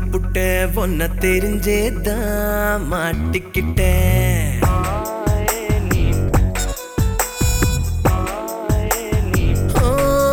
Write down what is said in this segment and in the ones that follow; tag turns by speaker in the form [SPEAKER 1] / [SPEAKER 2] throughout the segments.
[SPEAKER 1] புட்டேன் ஒன்ன தெரிஞ்சேதான் மாட்டிக்கிட்டேன் ஓ,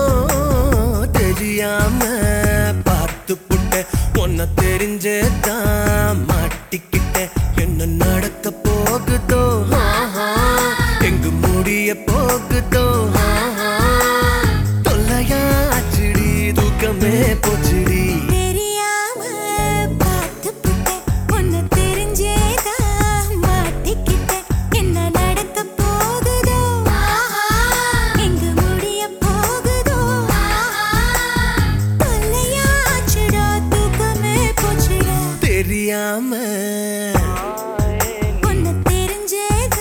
[SPEAKER 1] தெரியாம பார்த்து புட்டேன் ஒன்ன தெரிஞ்சேதான் மாட்டிக்கிட்டேன் என்ன நடக்க போகுதோ ஆஹா, எங்கு முடிய போகுதோ ஆஹா, தொல்லையாச்சுடி தூக்கமே போச்சுடி
[SPEAKER 2] தெரியாம பார்த்துப்புட்டேன் உன்னை தெரிஞ்சேதான் மாட்டிக்கிட்டேன் என்ன நடக்க போகுதோ எங்க முடிய போகுதோ தொல்லையாச்சுடா தூக்கமே போச்சுடா
[SPEAKER 1] தெரியாம
[SPEAKER 2] உன்னை தெரிஞ்சேதான்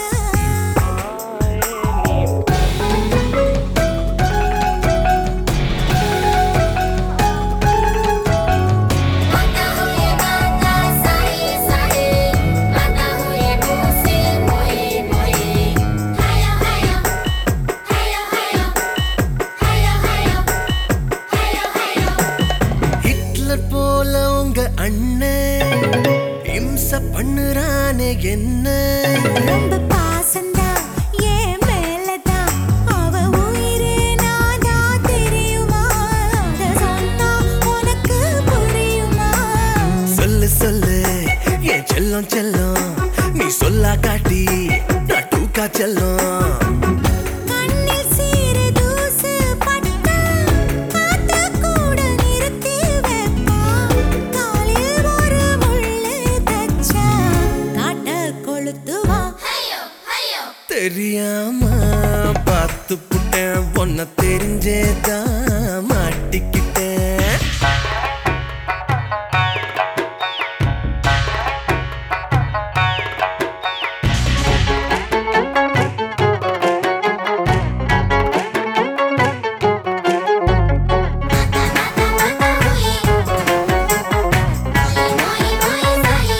[SPEAKER 3] आता हुए गाता साही साही आता हुए मुझसे मोही मोही हाया हाया हाया हाया हाया हाया हाया हाया
[SPEAKER 1] ஹிட்லர் போல உங்க அண்ணன் இம்ச பண்ணுறானே என்ன
[SPEAKER 2] ரொம்ப பாசம்தான் என் மேலதான் அவ உயிரே நான்தான் தெரியுமா அத சொன்னா உனக்கு புரியுமா
[SPEAKER 1] சொல்லு சொல்லு என் செல்லம் செல்லம் நீ சொல்லா காட்டி நான் டூக்கா செல்லம்
[SPEAKER 2] கண்ணில் சீறு தூசு பட்டா காத்து கூட நிறுத்தி வைப்பா காலில் ஒரு முள்ளு தச்சா காட்ட கொளுத்துவா
[SPEAKER 3] हायो हायो
[SPEAKER 1] தெரியாம பார்த்து புட்டேன் ஒன்ன தெரிஞ்சேதான் மாட்டிக்கிட்டேன்
[SPEAKER 3] आता हुए मोही मोही साही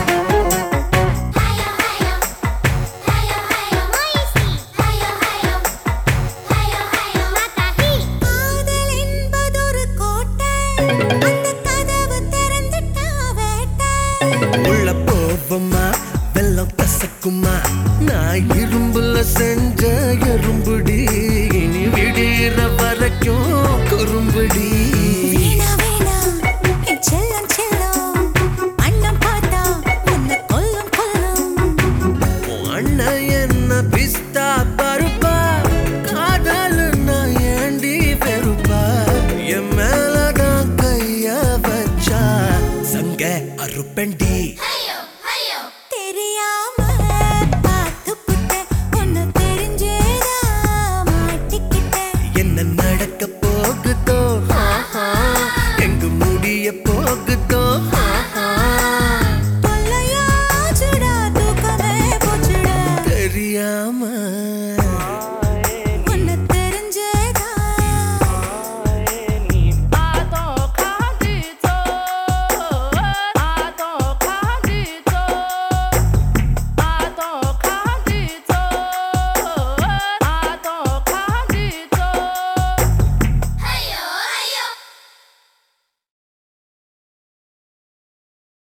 [SPEAKER 3] हाया हाया हाया हाया मोही हाया हाया हाया हाया माता ही
[SPEAKER 2] காதல் என்பதொரு கோட்டை அந்த கதவு திறந்துட்டா வேட்டை
[SPEAKER 1] உள்ள போவமா வெள்ளம் கசக்குமா நான் இரும்புல செஞ்ச எறும்புடி இனி விடிற வரைக்கும் குறும்புடி
[SPEAKER 2] வீணா வீணா என் செல்லம் செல்லம் அண்ணன் பார்த்தா உன்னை கொல்லும் கொல்லும்
[SPEAKER 1] உன் அண்ணன் என்ன பிஸ்தா பருப்பா காதல் நான் ஏண்டி பெருப்பா என் மேலதான் கைய வச்சா சங்க அறுப்பண்டி